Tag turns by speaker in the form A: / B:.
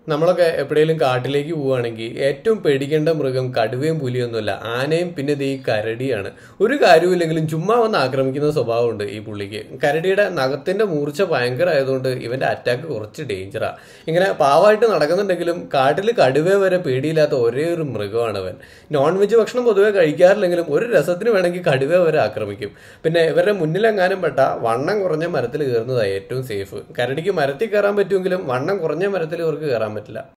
A: നമ്മളൊക്കെ എപ്പോഴേലും കാട്ടിലേക്ക് പോവുകയാണെങ്കിൽ ഏറ്റവും പേടിക്കേണ്ട മൃഗം കടുവയും പുലിയൊന്നുമല്ല ആനയും പിന്നെ ഇത് ഈ കരടിയാണ് ഒരു കാര്യമില്ലെങ്കിലും ചുമ്മാ വന്ന് ആക്രമിക്കുന്ന സ്വഭാവമുണ്ട് ഈ പുള്ളിക്ക് കരടിയുടെ നഖത്തിന്റെ മൂർച്ച ഭയങ്കര ആയതുകൊണ്ട് ഇവന്റെ അറ്റാക്ക് കുറച്ച് ഡേഞ്ചറാ ഇങ്ങനെ പാവമായിട്ട് നടക്കുന്നുണ്ടെങ്കിലും കാട്ടിൽ കടുവ വരെ പേടിയില്ലാത്ത ഒരേ ഒരു മൃഗമാണ് അവൻ നോൺ വെജ് ഭക്ഷണം പൊതുവെ കഴിക്കാറില്ലെങ്കിലും ഒരു രസത്തിന് വേണമെങ്കിൽ കടുവ വരെ ആക്രമിക്കും പിന്നെ ഇവരുടെ മുന്നിലെങ്ങാനും പെട്ട വണ്ണം കുറഞ്ഞ മരത്തിൽ കയറുന്നതാണ് ഏറ്റവും സേഫ് കരടിക്ക് മരത്തിൽ കയറാൻ പറ്റുമെങ്കിലും വണ്ണം കുറഞ്ഞ മരത്തിൽ ഇവർക്ക് കയറാൻ പറ്റില്ല